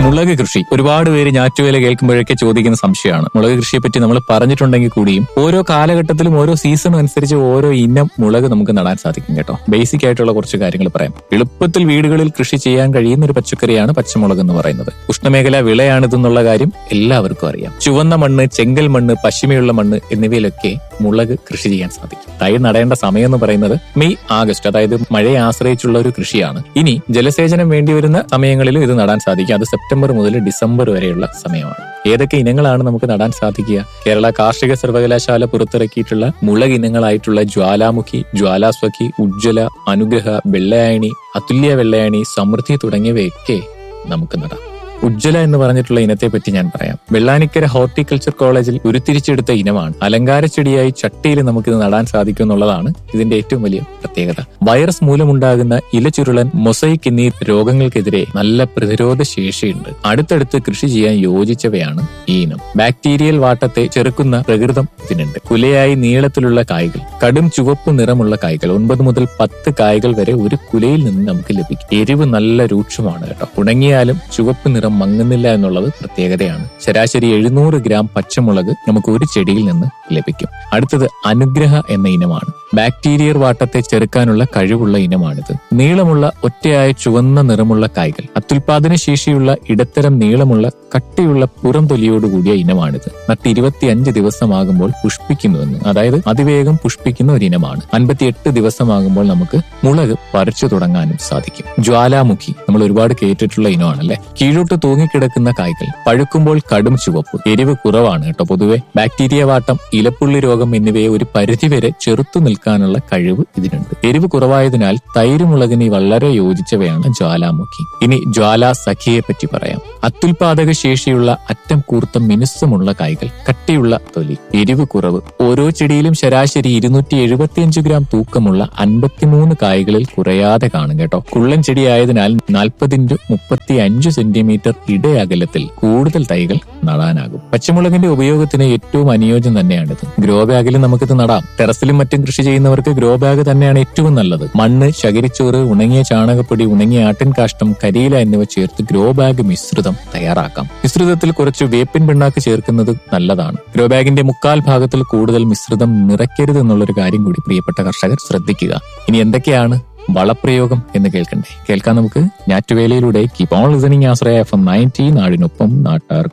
മുളക് കൃഷി ഒരുപാട് പേര് ഞാറ്റുവേല കേൾക്കുമ്പോഴൊക്കെ ചോദിക്കുന്ന സംശയമാണ് മുളക് കൃഷിയെ പറ്റി നമ്മൾ പറഞ്ഞിട്ടുണ്ടെങ്കിൽ കൂടിയും ഓരോ കാലഘട്ടത്തിലും ഓരോ സീസണും അനുസരിച്ച് ഓരോ ഇനം മുളക് നമുക്ക് നടാൻ സാധിക്കും കേട്ടോ ബേസിക് ആയിട്ടുള്ള കുറച്ച് കാര്യങ്ങൾ പറയാം എളുപ്പത്തിൽ വീടുകളിൽ കൃഷി ചെയ്യാൻ കഴിയുന്ന ഒരു പച്ചക്കറിയാണ് പച്ചമുളക് എന്ന് പറയുന്നത് ഉഷ്ണമേഖലാ വിളയാണിതെന്നുള്ള കാര്യം എല്ലാവർക്കും അറിയാം ചുവന്ന മണ്ണ് ചെങ്കൽ മണ്ണ് പശ്ചിമയുള്ള മണ്ണ് എന്നിവയിലൊക്കെ മുളക് കൃഷി ചെയ്യാൻ സാധിക്കും തൈ നടേണ്ട സമയം എന്ന് പറയുന്നത് മെയ് ആഗസ്റ്റ് അതായത് മഴയെ ആശ്രയിച്ചുള്ള ഒരു കൃഷിയാണ് ഇനി ജലസേചനം വേണ്ടി വരുന്ന സമയങ്ങളിലും ഇത് നടാൻ സാധിക്കും അത് സെപ്റ്റംബർ മുതൽ ഡിസംബർ വരെയുള്ള സമയമാണ് ഏതൊക്കെ ഇനങ്ങളാണ് നമുക്ക് നടാൻ സാധിക്കുക കേരള കാർഷിക സർവകലാശാല പുറത്തിറക്കിയിട്ടുള്ള മുളക് ഇനങ്ങളായിട്ടുള്ള ജ്വാലാമുഖി ജ്വാലാസ്വഖി ഉജ്ജ്വല അനുഗ്രഹ വെള്ളയായണി അതുല്യ വെള്ളയാണി സമൃദ്ധി തുടങ്ങിയവയൊക്കെ നമുക്ക് നടാം ഉജ്ജ്വല എന്ന് പറഞ്ഞിട്ടുള്ള ഇനത്തെ പറ്റി ഞാൻ പറയാം വെള്ളാനിക്കര ഹോർട്ടിക്കൾച്ചർ കോളേജിൽ ഉരുത്തിരിച്ചെടുത്ത ഇനമാണ് അലങ്കാര ചെടിയായി ചട്ടിയിൽ നമുക്കിത് നടാൻ സാധിക്കും എന്നുള്ളതാണ് ഇതിന്റെ ഏറ്റവും വലിയ പ്രത്യേകത വൈറസ് മൂലമുണ്ടാകുന്ന ഇലചുരുളൻ മൊസൈക്ക് എന്നീ രോഗങ്ങൾക്കെതിരെ നല്ല പ്രതിരോധ ശേഷിയുണ്ട് അടുത്തടുത്ത് കൃഷി ചെയ്യാൻ യോജിച്ചവയാണ് ഈ ഇനം ബാക്ടീരിയൽ വാട്ടത്തെ ചെറുക്കുന്ന പ്രകൃതം ഇതിനുണ്ട് കുലയായി നീളത്തിലുള്ള കായ്കൾ കടും ചുവപ്പ് നിറമുള്ള കായ്കൾ ഒൻപത് മുതൽ പത്ത് കായ്കൾ വരെ ഒരു കുലയിൽ നിന്ന് നമുക്ക് ലഭിക്കും എരിവ് നല്ല രൂക്ഷമാണ് കേട്ടോ ഉണങ്ങിയാലും ചുവപ്പ് നിറം മങ്ങുന്നില്ല എന്നുള്ളത് പ്രത്യേകതയാണ് ശരാശരി എഴുന്നൂറ് ഗ്രാം പച്ചമുളക് നമുക്ക് ഒരു ചെടിയിൽ നിന്ന് ലഭിക്കും അടുത്തത് അനുഗ്രഹ എന്ന ഇനമാണ് ബാക്ടീരിയർ വാട്ടത്തെ ചെറുക്കാനുള്ള കഴിവുള്ള ഇനമാണിത് നീളമുള്ള ഒറ്റയായ ചുവന്ന നിറമുള്ള കായ്കൾ അത്യുൽപാദന ശേഷിയുള്ള ഇടത്തരം നീളമുള്ള കട്ടിയുള്ള പുറം തൊലിയോടുകൂടിയ ഇനമാണിത് നട്ട് ഇരുപത്തിയഞ്ച് ദിവസമാകുമ്പോൾ പുഷ്പിക്കുന്നുവെന്ന് അതായത് അതിവേഗം പുഷ്പിക്കുന്ന ഒരു ഇനമാണ് അൻപത്തിയെട്ട് ദിവസമാകുമ്പോൾ നമുക്ക് മുളക് പറിച്ചു തുടങ്ങാനും സാധിക്കും ജ്വാലാമുഖി നമ്മൾ ഒരുപാട് കേട്ടിട്ടുള്ള ഇനമാണല്ലേ കീഴോട്ട് തൂങ്ങിക്കിടക്കുന്ന കായ്കൾ പഴുക്കുമ്പോൾ കടും ചുവപ്പ് എരിവ് കുറവാണ് കേട്ടോ പൊതുവെ ബാക്ടീരിയ വാട്ടം ഇലപ്പുള്ളി രോഗം എന്നിവയെ ഒരു പരിധിവരെ ചെറുത്തു നിൽക്കാനുള്ള കഴിവ് ഇതിനുണ്ട് എരിവ് കുറവായതിനാൽ തൈര് മുളകിന് വളരെ യോജിച്ചവയാണ് ജ്വാലാമുഖി ഇനി ജ്വാല സഖിയെ പറ്റി പറയാം അത്യുൽപാദക ശേഷിയുള്ള അറ്റം കൂർത്ത മിനുസമുള്ള കായ്കൾ കട്ടിയുള്ള തൊലി എരിവ് കുറവ് ഓരോ ചെടിയിലും ശരാശരി ഇരുന്നൂറ്റി എഴുപത്തിയഞ്ച് ഗ്രാം തൂക്കമുള്ള അൻപത്തിമൂന്ന് കായ്കളിൽ കുറയാതെ കാണും കേട്ടോ കുള്ളൻ ചെടിയായതിനാൽ നാൽപ്പതിന്റെ മുപ്പത്തി അഞ്ച് സെന്റിമീറ്റർ ഇടയകലത്തിൽ കൂടുതൽ തൈകൾ നടാനാകും പച്ചമുളകിന്റെ ഉപയോഗത്തിന് ഏറ്റവും അനുയോജ്യം തന്നെയാണിത് ഗ്രോ ബാഗിൽ നമുക്കിത് നടാം ടെറസിലും മറ്റും കൃഷി ചെയ്യുന്നവർക്ക് ഗ്രോ ബാഗ് തന്നെയാണ് ഏറ്റവും നല്ലത് മണ്ണ് ശകരിച്ചോറ് ഉണങ്ങിയ ചാണകപ്പൊടി ഉണങ്ങിയ ആട്ടിൻ കാഷ്ടം കരിയില എന്നിവ ചേർത്ത് ഗ്രോ ബാഗ് മിശ്രിതം തയ്യാറാക്കാം മിശ്രിതത്തിൽ കുറച്ച് വേപ്പിൻ പിണ്ണാക്ക് ചേർക്കുന്നത് നല്ലതാണ് ഗ്രോ ബാഗിന്റെ മുക്കാൽ ഭാഗത്തിൽ കൂടുതൽ മിശ്രിതം നിറയ്ക്കരുത് എന്നുള്ളൊരു കാര്യം കൂടി പ്രിയപ്പെട്ട കർഷകർ ശ്രദ്ധിക്കുക ഇനി എന്തൊക്കെയാണ് വളപ്രയോഗം എന്ന് കേൾക്കണ്ടേ കേൾക്കാൻ നമുക്ക് ഞാറ്റുവേലയിലൂടെ keep on listening Ashraya F M ninety നാടിനൊപ്പം നാട്ടാർ